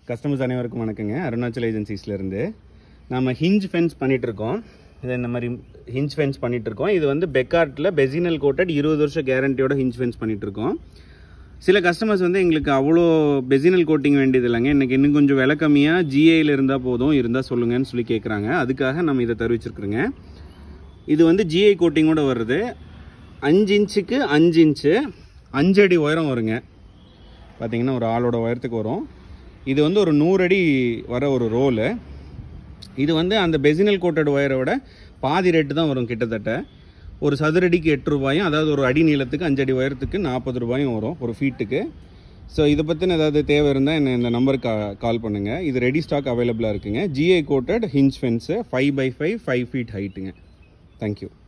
customers அனைவருக்கும் வணக்கங்க அருணாச்சல் ஏஜென்சிஸ்லேருந்து நம்ம ஹிஞ்ச் ஃபென்ஸ் பண்ணிட்டு இருக்கோம் இது இந்த மாதிரி ஹிஞ்ச் ஃபென்ஸ் பண்ணிட்டு இருக்கோம் இது வந்து பெக்கார்ட்டில் பெசினல் கோட்டட் இருபது வருஷம் கேரண்டியோட ஹிஞ்ச் ஃபென்ஸ் பண்ணிட்டு இருக்கோம் சில கஸ்டமர்ஸ் வந்து எங்களுக்கு அவ்வளோ பெசினல் கோட்டிங் வேண்டியது இல்லைங்க இன்னைக்கு இன்னும் கொஞ்சம் விலை கம்மியாக ஜிஏயில் இருந்தால் போதும் இருந்தால் சொல்லுங்கன்னு சொல்லி கேட்குறாங்க அதுக்காக நம்ம இதை தெரிவிச்சிருக்கிறோங்க இது வந்து ஜிஐ கோட்டிங்கோட வருது அஞ்சு இன்ச்சுக்கு அஞ்சு இன்ச்சு அஞ்சு அடி உயரம் வருங்க பார்த்தீங்கன்னா ஒரு ஆளோட உயரத்துக்கு வரும் இது வந்து ஒரு நூறு அடி வர ஒரு ரோலு இது வந்து அந்த பெசினல் கோட்டட் ஒயரை விட பாதி ரேட்டு தான் வரும் கிட்டத்தட்ட ஒரு சதுரடிக்கு எட்டு ரூபாயும் அதாவது ஒரு அடி நீளத்துக்கு அஞ்சு அடி உயரத்துக்கு நாற்பது ரூபாயும் வரும் ஒரு ஃபீட்டுக்கு ஸோ இதை பற்றின ஏதாவது தேவை இருந்தால் என்ன இந்த நம்பருக்கு கால் பண்ணுங்கள் இது ரெடி ஸ்டாக் அவைலபிளாக இருக்குங்க GI coated hinge fence five by five five feet ஹைட்டுங்க தேங்க்யூ